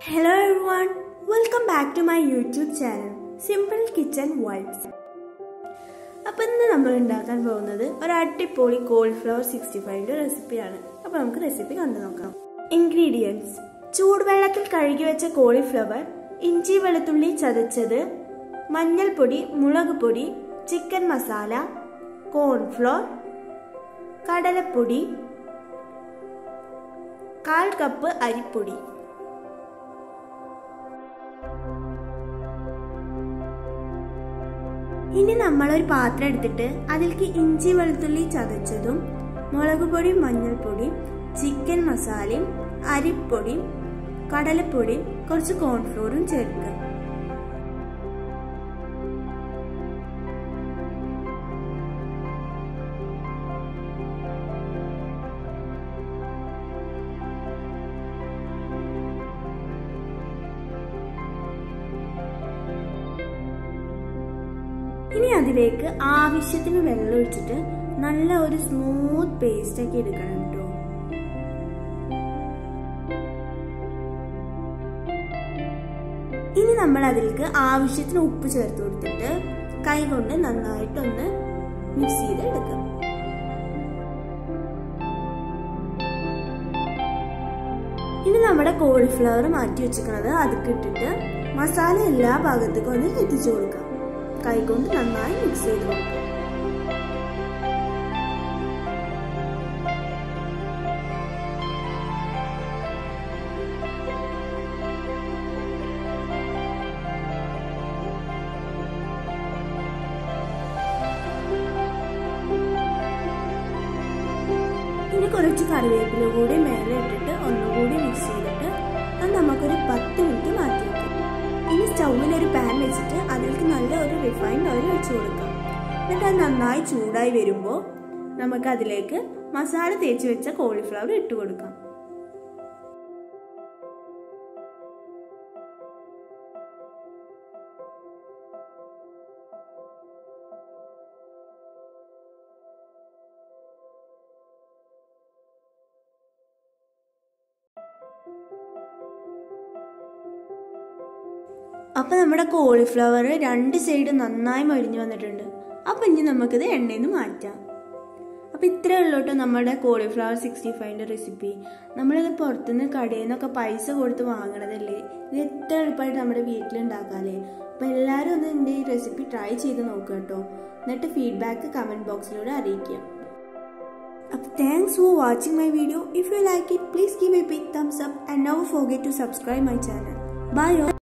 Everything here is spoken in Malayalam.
hello everyone welcome back to my YouTube channel simple kitchen vibes appam ഇന്ന് നമ്മൾ ഉണ്ടാക്കാൻ പോകുന്നത് ഒരു അടിപൊളി കോളിഫ്ലവർ സിക്സ്റ്റി ഫൈവിൻ്റെ റെസിപ്പിയാണ് അപ്പോൾ നമുക്ക് റെസിപ്പി കണ്ടു നോക്കാം ഇൻഗ്രീഡിയൻസ് ചൂടുവെള്ളത്തിൽ കഴുകി വെച്ച കോളിഫ്ലവർ ഇഞ്ചി വെളുത്തുള്ളി ചതച്ചത് മഞ്ഞൾപ്പൊടി മുളക് പൊടി ചിക്കൻ മസാല കോൺഫ്ലോർ കടലപ്പൊടി കാൽ കപ്പ് അരിപ്പൊടി ഇനി നമ്മളൊരു പാത്രം എടുത്തിട്ട് അതിലേക്ക് ഇഞ്ചി വെളുത്തുള്ളി ചതച്ചതും മുളക് പൊടി മഞ്ഞൾപ്പൊടി ചിക്കൻ മസാലയും അരിപ്പൊടിയും കടലപ്പൊടിയും കുറച്ച് കോൺഫ്ലോറും ചേർക്കുക ഇനി അതിലേക്ക് ആവശ്യത്തിന് വെള്ളം ഒഴിച്ചിട്ട് നല്ല ഒരു സ്മൂത്ത് പേസ്റ്റ് ആക്കി എടുക്കണം കേട്ടോ ഇനി നമ്മൾ അതിലേക്ക് ആവശ്യത്തിന് ഉപ്പ് ചേർത്ത് കൊടുത്തിട്ട് കൈ കൊണ്ട് നന്നായിട്ടൊന്ന് മിക്സ് ചെയ്ത് എടുക്കാം ഇനി നമ്മുടെ കോളിഫ്ലവർ മാറ്റി വെച്ചിരിക്കുന്നത് അതിക്ക് ഇട്ടിട്ട് മസാല എല്ലാ ഭാഗത്തേക്കും ഒന്ന് എത്തിച്ചു കൊടുക്കാം കൈകൊണ്ട് നന്നായി മിക്സ് ചെയ്ത് കൊടുക്കുക ഇനി കുറച്ച് കറിവേപ്പില കൂടി മേലെ ഇട്ടിട്ട് ഒന്നുകൂടി മിക്സ് ചെയ്തിട്ട് അത് നമുക്കൊരു പത്ത് മിനിറ്റ് മാറ്റി വെക്കാം ഇനി സ്റ്റൗവിൽ ഒരു പാൻ വെച്ചിട്ട് അതിലേക്ക് നല്ല ഒരു റിഫൈൻഡ് ഓയിൽ ഒഴിച്ചു കൊടുക്കാം എന്നിട്ട് അത് നന്നായി ചൂടായി വരുമ്പോൾ നമുക്ക് അതിലേക്ക് മസാല തേച്ച് വെച്ച കോളിഫ്ലവർ ഇട്ട് കൊടുക്കാം അപ്പോൾ നമ്മുടെ കോളിഫ്ലവർ രണ്ട് സൈഡ് നന്നായി മരിഞ്ഞു വന്നിട്ടുണ്ട് അപ്പോൾ ഇനി നമുക്കിത് എണ്ണയിൽ നിന്ന് മാറ്റാം അപ്പോൾ ഇത്രയേ ഉള്ളൂ കേട്ടോ നമ്മുടെ കോളിഫ്ലവർ സിക്സ്റ്റി ഫൈവിൻ്റെ റെസിപ്പി നമ്മളിത് പുറത്തുനിന്ന് കടയിൽ നിന്നൊക്കെ പൈസ കൊടുത്ത് വാങ്ങണതല്ലേ ഇത് എത്ര എളുപ്പമായിട്ട് നമ്മുടെ വീട്ടിലുണ്ടാക്കാമല്ലേ അപ്പോൾ എല്ലാവരും ഒന്ന് എൻ്റെ ഈ റെസിപ്പി ട്രൈ ചെയ്ത് നോക്കുക കേട്ടോ എന്നിട്ട് ഫീഡ്ബാക്ക് കമൻറ്റ് ബോക്സിലൂടെ അറിയിക്കുക അപ്പോൾ thanks for watching my video if you like it please give a big thumbs up and never forget to subscribe my channel by